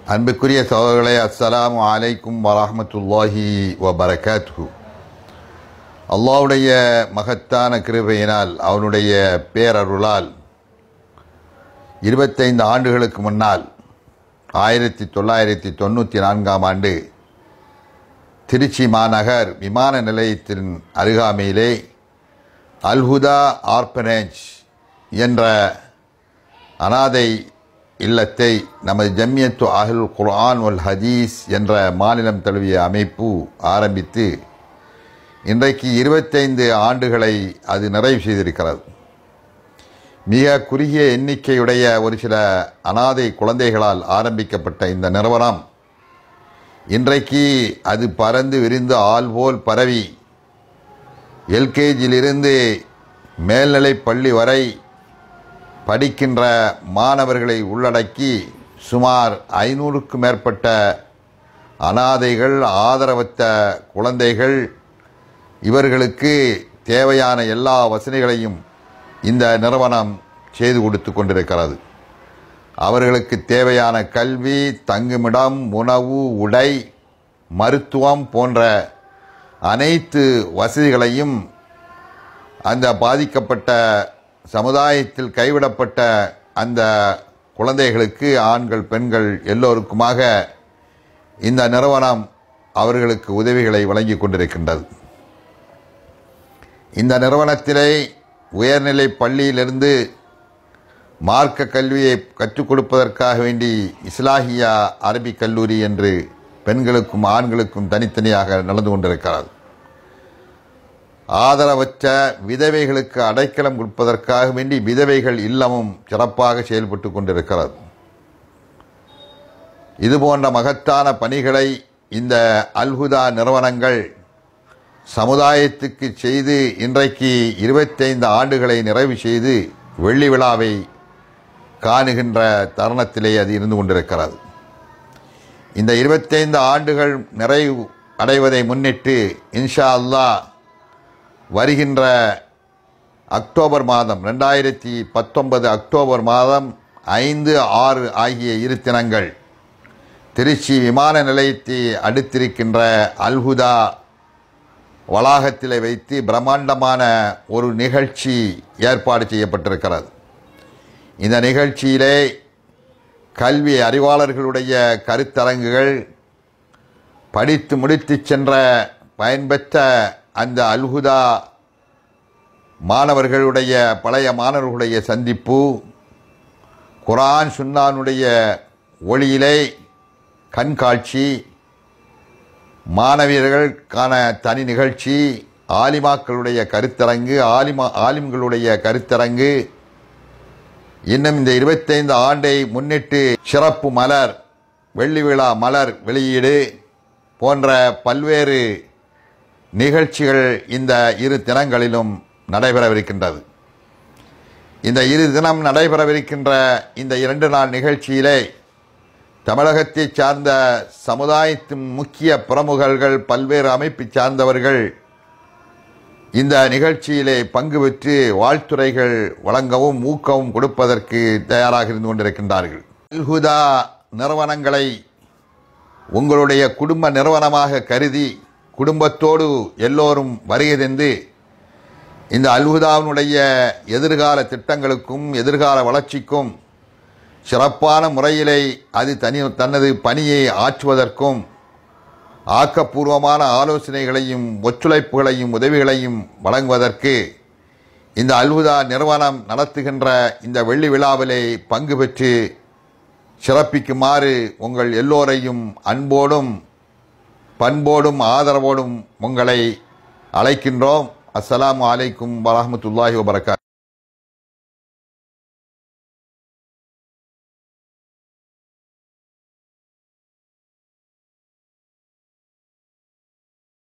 அன்புக்குரிய சகோதரர்களே அஸ்ஸலாமு அலைக்கும் வரஹ்மத்துல்லாஹி வபரகாத்துஹு அல்லாஹ்வுடைய மகத்தான கிருபையினால் அவனுடைய பேரருளால் இருபத்தைந்து ஆண்டுகளுக்கு முன்னால் ஆயிரத்தி தொள்ளாயிரத்தி தொண்ணூற்றி நான்காம் ஆண்டு திருச்சி மாநகர் விமான நிலையத்தின் அருகாமையிலே அல்ஹுதா ஆர்பனேஜ் என்ற அனாதை இல்லத்தை நமது ஜம்மியத்து அஹ்ல் குர்ஆன் வல் ஹதீஸ் என்ற மாநிலம் தழுவிய அமைப்பு ஆரம்பித்து இன்றைக்கு இருபத்தைந்து ஆண்டுகளை அது நிறைவு செய்திருக்கிறது மிக குறுகிய எண்ணிக்கையுடைய ஒரு சில அனாதை குழந்தைகளால் ஆரம்பிக்கப்பட்ட இந்த நிறுவனம் இன்றைக்கு அது பறந்து விரிந்து ஆள் போல் பரவி எல்கேஜியிலிருந்து மேல்நிலைப் பள்ளி வரை படிக்கின்ற மாணவர்களை உள்ளடக்கி சுமார் ஐநூறுக்கும் மேற்பட்ட அனாதைகள் ஆதரவற்ற குழந்தைகள் இவர்களுக்கு தேவையான எல்லா வசதிகளையும் இந்த நிறுவனம் செய்து கொடுத்து கொண்டிருக்கிறது அவர்களுக்கு தேவையான கல்வி தங்குமிடம் உணவு உடை மருத்துவம் போன்ற அனைத்து வசதிகளையும் அந்த பாதிக்கப்பட்ட சமுதாயத்தில் கைவிடப்பட்ட அந்த குழந்தைகளுக்கு ஆண்கள் பெண்கள் எல்லோருக்குமாக இந்த நிறுவனம் அவர்களுக்கு உதவிகளை வழங்கி கொண்டிருக்கின்றது இந்த நிறுவனத்திலே உயர்நிலை பள்ளியிலிருந்து மார்க்க கல்வியை கற்றுக் கொடுப்பதற்காக வேண்டி இஸ்லாஹியா அரபிக் கல்லூரி என்று பெண்களுக்கும் ஆண்களுக்கும் தனித்தனியாக நடந்து கொண்டிருக்கிறது ஆதரவற்ற விதவைகளுக்கு அடைக்கலம் கொடுப்பதற்காக வேண்டி விதவைகள் இல்லமும் சிறப்பாக செயல்பட்டு கொண்டிருக்கிறது இதுபோன்ற மகத்தான பணிகளை இந்த அல்ஹுதா நிறுவனங்கள் சமுதாயத்துக்கு செய்து இன்றைக்கு இருபத்தைந்து ஆண்டுகளை நிறைவு செய்து வெள்ளி விழாவை காணுகின்ற தருணத்திலே அது இருந்து கொண்டிருக்கிறது இந்த இருபத்தைந்து ஆண்டுகள் நிறைவு அடைவதை முன்னிட்டு இன்ஷா அல்லாஹ் வருகின்ற அக்டோபர் மாதம் ரெண்டாயிரத்தி பத்தொன்பது அக்டோபர் மாதம் ஐந்து ஆறு ஆகிய இரு தினங்கள் திருச்சி விமான நிலையத்தை அடுத்திருக்கின்ற அல்ஹுதா வளாகத்திலே வைத்து பிரம்மாண்டமான ஒரு நிகழ்ச்சி ஏற்பாடு செய்யப்பட்டிருக்கிறது இந்த நிகழ்ச்சியிலே கல்வி அறிவாளர்களுடைய கருத்தரங்குகள் படித்து முடித்து சென்ற பயன்பெற்ற அந்த அல்ஹுதா மாணவர்களுடைய பழைய மாணவர்களுடைய சந்திப்பு குரான் சுன்னானுடைய ஒளியிலே கண்காட்சி மாணவியர்களுக்கான தனி நிகழ்ச்சி ஆலிமாக்களுடைய கருத்தரங்கு ஆலிமா ஆலிம்களுடைய கருத்தரங்கு இன்னும் இந்த இருபத்தைந்து ஆண்டை முன்னிட்டு சிறப்பு மலர் வெள்ளி விழா மலர் வெளியீடு போன்ற பல்வேறு நிகழ்ச்சிகள் இந்த இரு தினங்களிலும் நடைபெறவிருக்கின்றது இந்த இரு தினம் நடைபெறவிருக்கின்ற இந்த இரண்டு நாள் நிகழ்ச்சியிலே தமிழகத்தை சார்ந்த சமுதாயத்தின் முக்கிய பிரமுகர்கள் பல்வேறு அமைப்பை சார்ந்தவர்கள் இந்த நிகழ்ச்சியிலே பங்கு பெற்று வாழ்த்துறைகள் வழங்கவும் ஊக்கவும் கொடுப்பதற்கு தயாராக இருந்து கொண்டிருக்கின்றார்கள் அல்ஹுதா நிறுவனங்களை உங்களுடைய குடும்ப நிறுவனமாக கருதி குடும்பத்தோடு எல்லோரும் வருகை தந்து இந்த அல்ஹுதாவினுடைய எதிர்கால திட்டங்களுக்கும் எதிர்கால வளர்ச்சிக்கும் சிறப்பான முறையிலே அது தனி தனது பணியை ஆற்றுவதற்கும் ஆக்கப்பூர்வமான ஆலோசனைகளையும் ஒத்துழைப்புகளையும் உதவிகளையும் வழங்குவதற்கு இந்த அல்ஹுதா நிறுவனம் நடத்துகின்ற இந்த வெள்ளி விழாவிலே பங்கு பெற்று சிறப்பிக்குமாறு உங்கள் எல்லோரையும் அன்போடும் பண்போடும் ஆதரவோடும் உங்களை அழைக்கின்றோம் அஸ்ஸலாமு அலைக்கும் வரஹ்மத்துல்லாஹி வபரகாத்